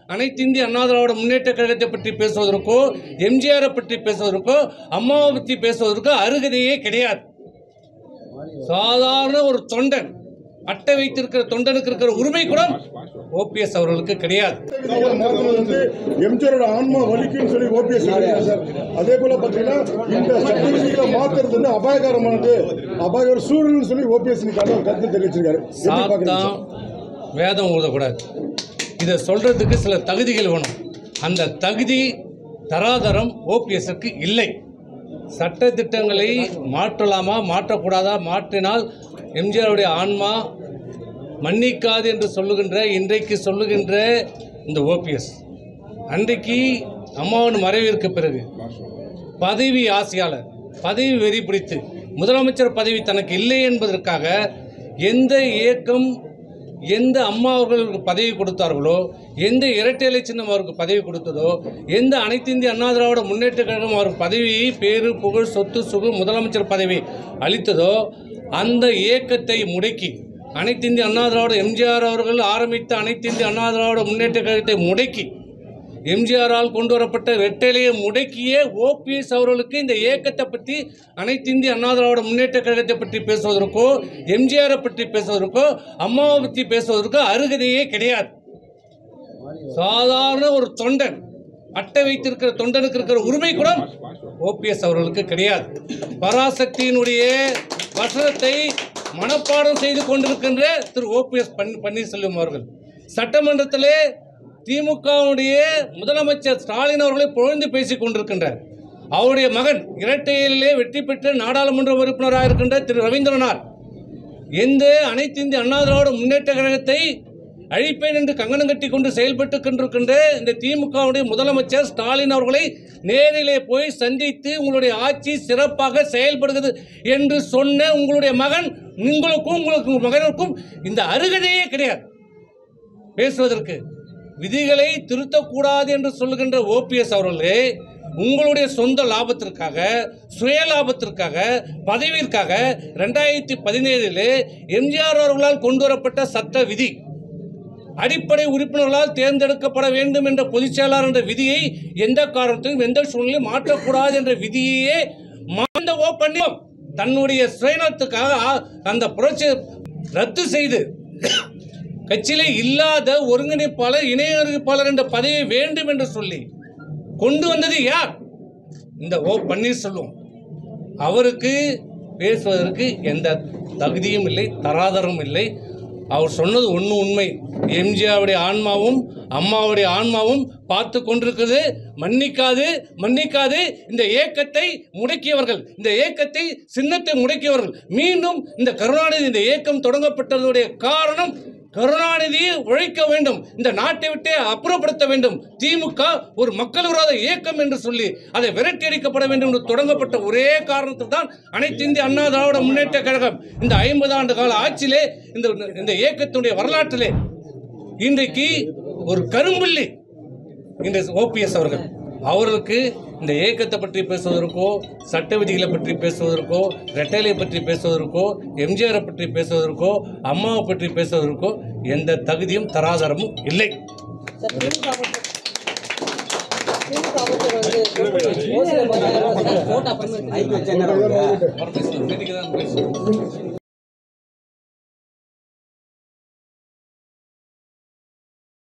அனைத்து இந்திய அண்ணா திராவிட முன்னேற்ற கழகத்தை பற்றி பேசுவதற்கோ எம்ஜிஆரை பற்றி பேசுவதற்கோ அம்மாவை பற்றி பேசுவதற்கோ அருகதையே கிடையாது சாதாரண ஒரு தொண்டன் அட்டை வைத்திருக்கிற தொண்டனுக்கு இருக்கிற உரிமை கூட ஓபிஎஸ் அவர்களுக்கு கிடையாது மாத்திரம் வந்து எம்ஜிஆரோட ஆன்மா வலிக்குன்னு சொல்லி ஓபிஎஸ் சொல்லியிருக்காரு சார் அதே போல பாத்தீங்கன்னா இந்த சட்டவிதிகளை மாத்துறது வந்து அபாயகரமானது அபாயகர சூழல்னு சொல்லி ஓபிஎஸ் இன்னைக்கு ஒரு கருத்து தெரிவிச்சிருக்காரு எப்படி பாக்குறீங்க சாத்தான் வேதம் ஊதக்கூடாது இதை சொல்றதுக்கு சில தகுதிகள் வேணும் அந்த தகுதி தராதரம் ஓபிஎஸ்க்கு இல்லை சட்ட திட்டங்களை மாற்றலாமா மாற்றக்கூடாதா மாற்றினால் எம்ஜிஆருடைய ஆன்மா மன்னிக்காது என்று சொல்லுகின்ற இன்றைக்கு சொல்லுகின்ற இந்த ஓபிஎஸ் அன்றைக்கு அம்மாவின் மறைவிற்கு பிறகு பதவி ஆசையாளர் பதவி வெறி பிடித்து முதலமைச்சர் பதவி தனக்கு இல்லை என்பதற்காக எந்த இயக்கம் எந்த அம்மா அவர்களுக்கு பதவி கொடுத்தார்களோ எந்த இரட்டை இலை சின்னம் அவருக்கு பதவி கொடுத்ததோ எந்த அனைத்து இந்திய அண்ணா திராவிட முன்னேற்ற கழகம் அவருக்கு பதவியை பேரு புகழ் சொத்து சுகு முதலமைச்சர் பதவி அளித்ததோ அந்த இயக்கத்தை முடக்கி அனைத்து இந்திய அண்ணா திராவிட எம்ஜிஆர் அவர்கள் ஆரம்பித்த அனைத்து இந்திய அண்ணா திராவிட முன்னேற்ற கழகத்தை முடக்கி எம்ஜிஆரால் கொண்டு வரப்பட்ட ரெட்டலையை முடக்கிய ஓபிஎஸ் அவர்களுக்கு இந்த இயக்கத்தை பற்றி அனைத்து இந்திய அண்ணா திராவிட முன்னேற்ற கழகத்தை பற்றி பேசுவதற்கோ எம்ஜிஆரை பற்றி பேசுவதற்கோ அம்மாவை பற்றி பேசுவதற்கோ அருகதையே கிடையாது சாதாரண ஒரு தொண்டன் அட்டை வைத்திருக்கிற தொண்டனுக்கு இருக்கிற உரிமை கூட ஓபிஎஸ் அவர்களுக்கு கிடையாது பராசக்தியினுடைய வசனத்தை மனப்பாடம் செய்து கொண்டிருக்கின்ற திரு ஓபிஎஸ் பன் பன்னீர்செல்வம் அவர்கள் சட்டமன்றத்திலே திமுகவுடைய முதலமைச்சர் ஸ்டாலின் அவர்களை புகழ்ந்து பேசிக் கொண்டிருக்கின்றார் அவருடைய மகன் இரட்டையிலே வெற்றி பெற்ற நாடாளுமன்ற உறுப்பினராக இருக்கின்ற திரு ரவீந்திரநாத் எந்த அனைத்து இந்திய அண்ணா திராவிட முன்னேற்ற கழகத்தை அழிப்பேன் என்று கங்கணம் கட்டி கொண்டு செயல்பட்டு கொண்டிருக்கின்ற இந்த திமுகவுடைய முதலமைச்சர் ஸ்டாலின் அவர்களை நேரிலே போய் சந்தித்து உங்களுடைய ஆட்சி சிறப்பாக செயல்படுகிறது என்று சொன்ன உங்களுடைய மகன் உங்களுக்கும் உங்களுக்கு உங்கள் மகனுக்கும் இந்த அருகதையே கிடையாது பேசுவதற்கு விதிகளை திருத்தக்கூடாது என்று சொல்லுகின்ற ஓபிஎஸ் அவர்களே உங்களுடைய சொந்த லாபத்திற்காக சுய லாபத்திற்காக பதவியிற்காக ரெண்டாயிரத்தி பதினேழிலே எம்ஜிஆர் அவர்களால் கொண்டு வரப்பட்ட சட்ட விதி அடிப்படை உறுப்பினர்களால் தேர்ந்தெடுக்கப்பட வேண்டும் என்ற பொதுச் செயலாளர் என்ற விதியை எந்த காரணத்திலும் எந்த சூழ்நிலையும் மாற்றக்கூடாது என்ற விதியையே மாந்த ஓ பண்ணி தன்னுடைய சுயநலத்துக்காக ஆ- அந்த புரட்சி ரத்து செய்து கட்சியிலே இல்லாத ஒருங்கிணைப்பாளர் இணை ஒருங்கிணைப்பாளர் என்ற பதவி வேண்டும் என்று சொல்லி கொண்டு வந்தது யார் இந்த ஓ பன்னீர்செல்வம் அவருக்கு பேசுவதற்கு எந்த தகுதியும் இல்லை தராதரமும் இல்லை அவர் சொன்னது ஒன்று உண்மை எம்ஜிஆருடைய ஆன்மாவும் அம்மாவுடைய ஆன்மாவும் பார்த்து கொண்டிருக்கிறது மன்னிக்காது மன்னிக்காது இந்த இயக்கத்தை முடக்கியவர்கள் இந்த இயக்கத்தை சின்னத்தை முடக்கியவர்கள் மீண்டும் இந்த கருணாநிதி இந்த இயக்கம் தொடங்கப்பட்டதுடைய காரணம் கருணாநிதியை உழைக்க வேண்டும் இந்த நாட்டை விட்டே அப்புறப்படுத்த வேண்டும் திமுக ஒரு மக்கள் விரோத இயக்கம் என்று சொல்லி அதை விரட்டி அடிக்கப்பட வேண்டும் என்று தொடங்கப்பட்ட ஒரே காரணத்தில் தான் அனைத்து இந்திய அண்ணா திராவிட முன்னேற்ற கழகம் இந்த ஐம்பது ஆண்டு கால ஆட்சியிலே இந்த இந்த இயக்கத்தினுடைய வரலாற்றிலே இன்றைக்கு ஒரு கரும்புள்ளி இந்த ஓபிஎஸ் அவர்கள் அவர்களுக்கு இந்த இயக்கத்தை பற்றி பேசுவதற்கோ சட்ட விதிகளை பற்றி பேசுவதற்கோ ரெட்டலை பற்றி பேசுவதற்கோ எம்ஜிஆரை பற்றி பேசுவதற்கோ அம்மாவை பற்றி பேசுவதற்கோ எந்த தகுதியும் தராதரமும் இல்லை சார், திமுக அமைச்சர் திமுக அமைச்சர் வந்து ஓசில போட்டோ அப்புறமே பேசுகிறேன்.